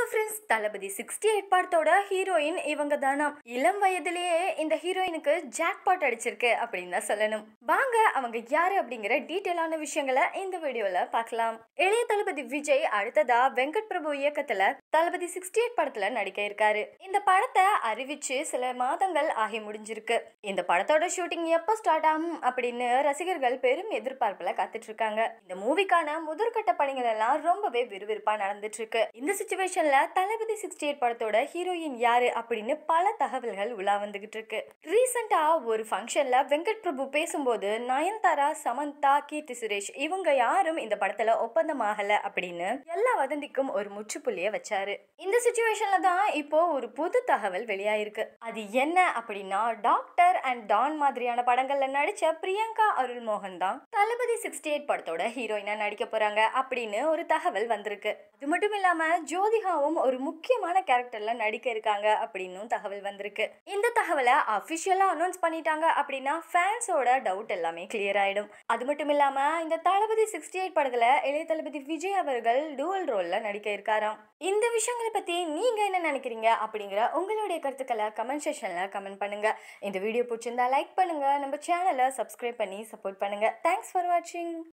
friends Thalapathy sixty eight படத்தோட heroine இவங்க தானா இளம் வயதிலேயே இந்த ஹீரோயினுக்கு ஜாக் பாட் அடிச்சிருக்கு அப்படின்னு தான் சொல்லணும் வாங்க அவங்க யாரு அப்படிங்கிற டீட்டெயிலான விஷயங்களை இந்த வீடியோல பார்க்கலாம் இளைய தளபதி விஜய் அடுத்ததா வெங்கட் பிரபு இயக்கத்துல தளபதி சிக்ஸ்டி எயிட் படத்துல நடிக்க இருக்காரு இந்த படத்தை அறிவிச்சு சில மாதங்கள் ஆகி முடிஞ்சிருக்கு இந்த படத்தோட ஷூட்டிங் எப்போ ஸ்டார்ட் ஆகும் அப்படின்னு ரசிகர்கள் பெரும் எதிர்பார்ப்புல காத்துட்டு இருக்காங்க இந்த மூவிக்கான முதற்கட்ட பணிகள் எல்லாம் ரொம்பவே விறுவிறுப்பா நடந்துட்டு இருக்கு இந்த சுச்சுவேஷன்ல தளபதி சிக்ஸ்டி எயிட் படத்தோட ஹீரோயின் யாரு அப்படின்னு பல தகவல்கள் உலா வந்துகிட்டு இருக்கு ரீசெண்டா ஒரு ஃபங்க்ஷன்ல வெங்கட் பிரபு பேசும்போது நயன்தாரா சமந்தா கீர்த்தி சுரேஷ் இவங்க யாரும் இந்த படத்துல ஒப்பந்தம் ஆகல அப்படின்னு எல்லா வதந்திக்கும் ஒரு முற்றுப்புள்ளிய வச்சாரு இந்த சுச்சுவேஷன்ல தான் இப்போ ஒரு புது தகவல் வெளியாயிருக்கு அது என்ன அப்படின்னா டாக்டர் அண்ட் டான் மாதிரியான படங்கள்ல நடிச்ச பிரியங்கா அருள்மோகன் தான் தளபதி சிக்ஸ்டி எயிட் படத்தோட ஹீரோயினா நடிக்க போறாங்க அப்படின்னு ஒரு தகவல் வந்திருக்கு அது மட்டும் இல்லாம ஜோதிகாவும் ஒரு முக்கியமான கேரக்டர்ல நடிக்க இருக்காங்க அப்படின்னும் தகவல் வந்திருக்கு இந்த தகவலை அபிஷியலா அனௌன்ஸ் பண்ணிட்டாங்க அப்படின்னா ஃபேன்ஸோட டவுட் எல்லாமே கிளியர் ஆயிடும் அது மட்டும் இல்லாம இந்த தளபதி சிக்ஸ்டி எயிட் படத்துல இளைய தளபதி விஜய் அவர்கள் டூவல் ரோல்ல நடிக்க இருக்காராம் இந்த விஷயங்களை பத்தி நீங்க என்ன நினைக்கிறீங்க அப்படிங்கிற உங்களுடைய கருத்துக்களை கமெண்ட் செக்ஷன்ல கமெண்ட் பண்ணுங்க இந்த வீடியோ பிடிச்சிருந்தா லைக் பண்ணுங்க நம்ம சேனலை சப்ஸ்கிரைப் பண்ணி சப்போர்ட் பண்ணுங்க தேங்க்ஸ் ஃபார் வாட்சிங்